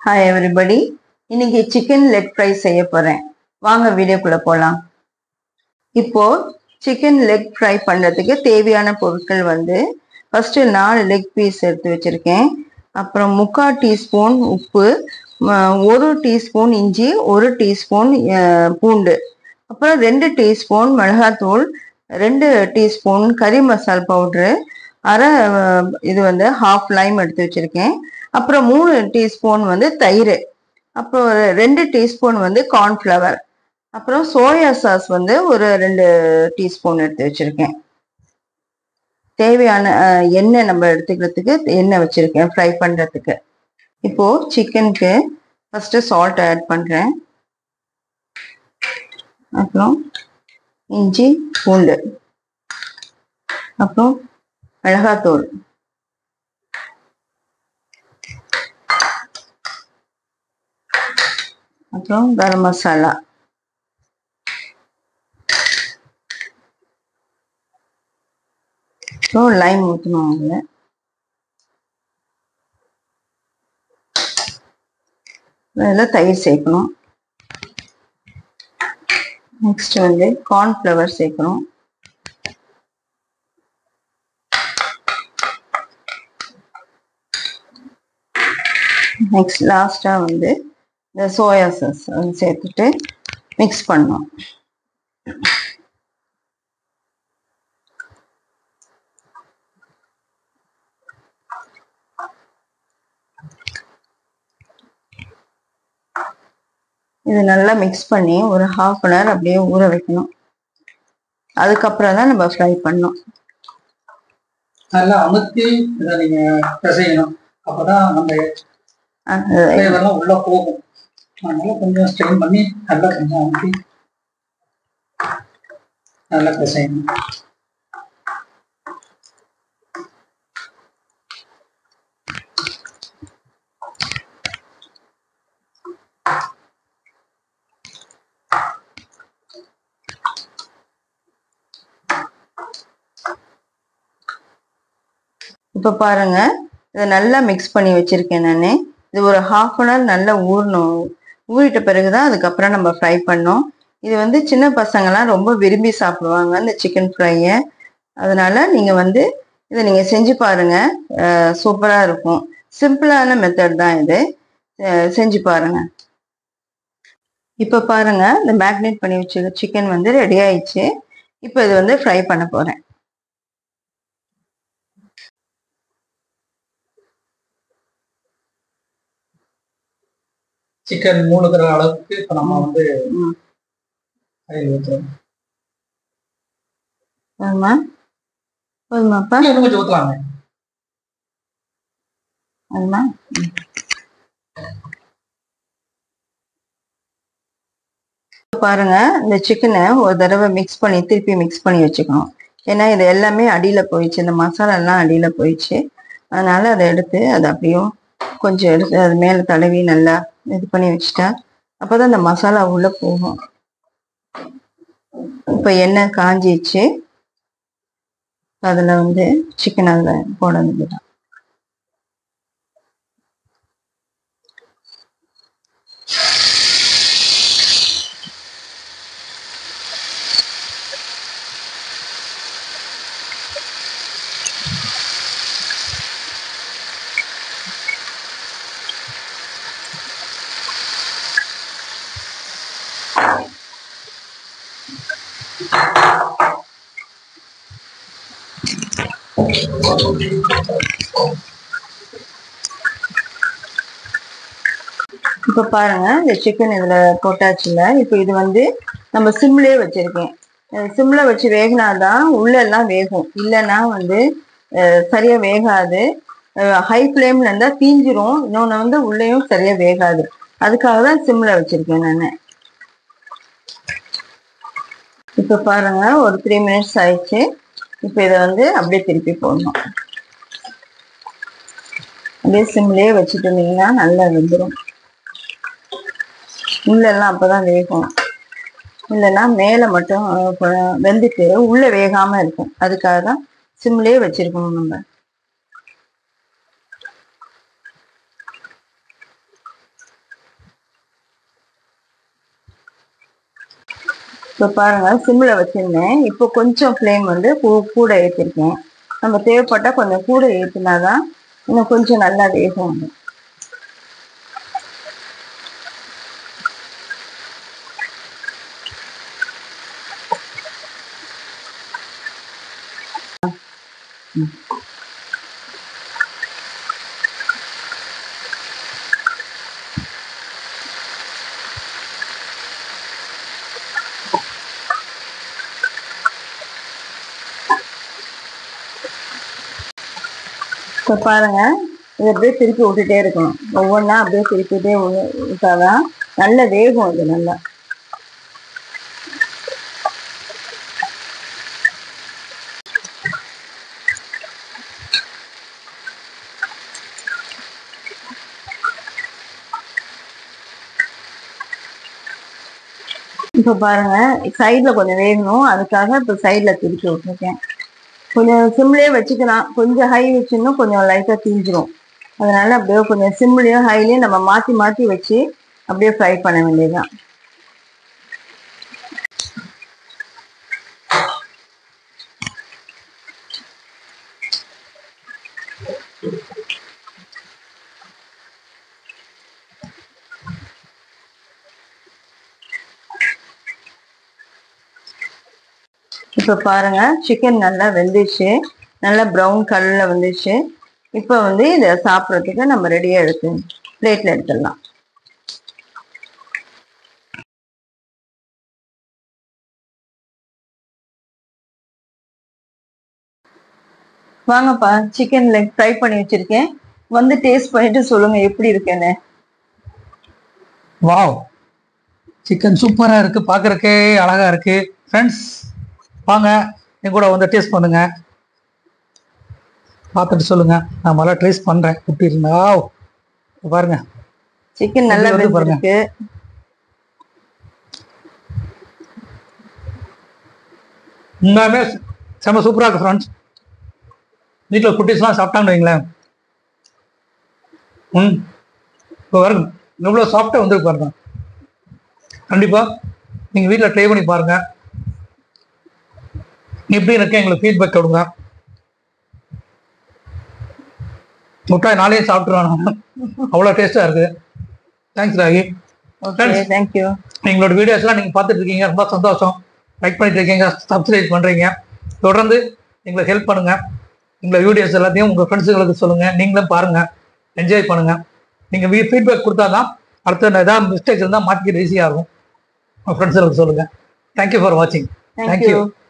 Hi everybody இன்னைக்கு chicken leg fry செய்ய போறேன் வாங்க வீடியோக்குள்ள போலாம் இப்போ சிக்கன் லெக் ஃப்ரை பண்றதுக்கு தேவையான பொருட்கள் வந்து ஃபர்ஸ்ட் நாலு லெக் பீஸ் எடுத்து வச்சிருக்கேன் அப்புறம் முக்கால் டீஸ்பூன் உப்பு ம- ஒரு டீஸ்பூன் இஞ்சி ஒரு டீஸ்பூன் அஹ், பூண்டு அப்புறம் ரெண்டு டீஸ்பூன் மிளகாத்தூள் ரெண்டு டீஸ்பூன் கறி மசால் பவுட்ரு அரை அஹ், இது வந்து ஹாஃப் லைம் எடுத்து வச்சிருக்கேன் அப்புறம் மூணு டீஸ்பூன் வந்து தயிர் அப்புறம் ஒரு ரெண்டு டீஸ்பூன் வந்து கார்ன்ஃப்ளவர் அப்புறம் சோயா சாஸ் வந்து ஒரு ரெண்டு டீஸ்பூன் எடுத்து வச்சிருக்கேன் தேவையான அஹ், எண்ணெய் நம்ம எடுத்துக்கிறதுக்கு எண்ணெய் வச்சிருக்கேன் ஃப்ரை பண்றதுக்கு இப்போ சிக்கனுக்கு ஃபர்ஸ்ட் சால்ட் ஆட் பண்றேன் அப்புறம் இஞ்சி பூண்டு அப்புறம் மிளகாத்தூள் அப்புறம் கரம் மசாலா அப்புறம் லைம் ஊற்றணும் அதில் அதில் தயிர் சேர்க்கணும் நெக்ஸ்ட் வந்து கார்ன்ஃப்ளவர் சேர்க்கணும் நெக்ஸ்ட் லாஸ்ட்டாக வந்து இந்த சோயா சாஸ் வந்து சேர்த்துட்டு மிக்ஸ் பண்ணணும் இது நல்லா மிக்ஸ் பண்ணி ஒரு ஹாஃப் அன் ஹவர் அப்படியே ஊற வைக்கணும் அதுக்கப்புறம் தான் நம்ம ஃப்ரை பண்ணணும் நல்லா அமுத்தி இதை நீங்க பிசையணும் அப்பதான் நம்ம அது ஃப்ளேவர்லாம் உள்ள போகும் அதனால கொஞ்சம் ஸ்ட்ரெயின் பண்ணி நல்லா கொஞ்சம் அமுத்தி நல்லா பிசையணும் இப்போ பாருங்க இதை நல்லா மிக்ஸ் பண்ணி வச்சிருக்கேன் நான் இது ஒரு ஹாஃப் அன் ஹவர் நல்லா ஊறணும் ஊறிட்ட பிறகு தான் அதுக்கப்புறம் நம்ம ஃப்ரை பண்ணோம் இது வந்து சின்ன பசங்கலாம் ரொம்ப விரும்பி சாப்பிடுவாங்க இந்த சிக்கன் ஃப்ரையை அதனால நீங்கள் வந்து இதை நீங்கள் செஞ்சு பாருங்க சூப்பராக இருக்கும் சிம்பிளான மெத்தட் தான் இது அஹ் செஞ்சு பாருங்க இப்போ பாருங்க இந்த மேக்னேட் பண்ணி வச்ச சிக்கன் வந்து ரெடி ஆயிடுச்சு இப்போ இது வந்து ஃப்ரை பண்ண போகிறேன் சிக்கன் மூணுகிற அளவுக்கு இப்ப நம்ம வந்து ம் ஆயில் ஊற்றுறோம் போதுமா போதுமாப்பா இன்னும் கொஞ்சம் ஊற்றலாங்க அதுமா பாருங்க இந்த சிக்கனை ஒரு தடவை மிக்ஸ் பண்ணி திருப்பி மிக்ஸ் பண்ணி வச்சுக்கணும் ஏன்னா இது எல்லாமே அடியில போயிடுச்சு இந்த மசாலா எல்லாம் அடியில போயிடுச்சு அதனால அதை எடுத்து அதை அப்படியும் கொஞ்சம் எடுத்து அது மேல தடவி நல்லா இது பண்ணி வச்சுட்டா அப்பதான் இந்த மசாலா உள்ள போகும் இப்ப எண்ணெய் காஞ்சிச்சு அதுல வந்து சிக்கன் அதுல போட வேண்டியதுதான் இப்போ பாருங்க இந்த சிக்கன் இதுல போட்டாச்சுல இப்போ இது வந்து நம்ம சிம்லயே வச்சிருக்கேன் அஹ் சிம்ல வச்சு வேகினாதான் உள்ள எல்லாம் வேகும் இல்லைன்னா வந்து அஹ் சரியா வேகாது ஹை ஃப்ளேம்ல இருந்தா தீஞ்சிரும் இன்னொன்னு வந்து உள்ளேயும் சரியா வேகாது அதுக்காக தான் சிம்ல வச்சிருக்கேன் நான் இப்போ பாருங்க ஒரு த்ரீ மினிட்ஸ் ஆயிடுச்சு இப்போ இதை வந்து அப்படியே திருப்பி போடணும் அப்படியே சிம்லயே வச்சுட்டு இருந்தீங்கன்னா நல்லா வெந்துடும் உள்ளெல்லாம் அப்பதான் வேகும் இல்லைன்னா மேலே மட்டும் அஹ், கொ- வெந்துட்டு உள்ள வேகாம இருக்கும் அதுக்காக தான் சிம்லயே வச்சிருக்கணும் நம்ம இப்போ பாருங்க சிம்மில் வச்சிருந்தேன் இப்போ கொஞ்சம் ஃப்ளேம் வந்து கூ- கூட ஏற்றிருக்கேன் நம்ம தேவைப்பட்டா கொஞ்சம் கூட ஏற்றினாதான் இன்னும் கொஞ்சம் நல்லா வேகும் அது. இப்போ பாருங்க இது அப்படியே திருப்பி விட்டுட்டே இருக்கணும் ஒவ்வொன்றா அப்படியே திருப்பிட்டே வி- விட்டாதான் நல்ல வேகும் இது நல்லா இப்போ பாருங்க சைடுல கொஞ்சம் வேகணும் அதுக்காக இப்போ சைடுல திருப்பி விட்டுருக்கேன் கொஞ்சம் சிம்லயே வச்சுக்கலாம் கொஞ்சம் ஹை வச்சுன்னா கொஞ்சம் லைட்டா தீஞ்சிரும் அதனால அப்படியே கொஞ்சம் சிம்லயும் ஹைலயும் நம்ம மாத்தி மாத்தி வச்சு அப்படியே ஃப்ரை பண்ண வேண்டியதுதான் இப்போ பாருங்க சிக்கன் நல்லா வெந்துச்சு நல்லா ப்ரௌன் கலர்ல வந்துச்சு இப்போ வந்து இதை சாப்பிட்றதுக்கு நம்ம ரெடியா எடுத்து பிளேட்ல எடுத்துடலாம் வாங்கப்பா சிக்கன் லெக் ஃப்ரை பண்ணி வச்சிருக்கேன் வந்து டேஸ்ட் பண்ணிட்டு சொல்லுங்க எப்படி இருக்குன்னு வாவ் சிக்கன் சூப்பராக இருக்கு பார்க்கறக்கே அழகா இருக்கு ஃப்ரெண்ட்ஸ் வாங்க என் கூட வந்து டேஸ்ட் பண்ணுங்க பார்த்துட்டு சொல்லுங்க நான் முதல்ல டேஸ்ட் பண்றேன் எப்படி இருந்தா பாருங்க சிக்கன் நல்லா எப்படி வருது பாருங்க. வெந்திருக்கு உண்மையுமே செம்ம சூப்பராக இருக்கு ஃப்ரெண்ட்ஸ் வீட்டில் குட்டீஸ்லாம் சாப்பிட்டாங்கன்னு வைங்களேன் ம் இப்போ வரும் எவ்வளோ சாப்பிட்டா வந்து பாருங்க கண்டிப்பாக நீங்கள் வீட்டில் ட்ரை பண்ணி பாருங்க எப்படி இருக்கு எங்களுக்கு ஃபீட்பேக் கொடுங்க முட்டாய் நாளையே சாப்பிட்ருவாங்க அவ்வளோ டேஸ்ட்டாக இருக்குது தேங்க்ஸ் ராகி ஓகே தேங்க்யூ எங்களோட வீடியோஸ்லாம் நீங்கள் பார்த்துட்டு இருக்கீங்க ரொம்ப சந்தோஷம் லைக் பண்ணிட்டு இருக்கீங்க சப்ஸ்கிரைப் பண்ணுறீங்க தொடர்ந்து எங்களுக்கு ஹெல்ப் பண்ணுங்க எங்களை வீடியோஸ் எல்லாத்தையும் உங்கள் ஃப்ரெண்ட்ஸுங்களுக்கு சொல்லுங்கள் நீங்களும் பாருங்கள் என்ஜாய் பண்ணுங்கள் நீங்கள் வீ ஃபீட்பேக் கொடுத்தா தான் அடுத்த ஏதாவது மிஸ்டேக்ஸ் இருந்தால் மாற்றிக்கிட்டு ஈஸியாக இருக்கும் உங்கள் ஃப்ரெண்ட்ஸுங்களுக்கு சொல்லுங்கள் தேங்க்யூ ஃபார் வாட்சிங் தேங்க்யூ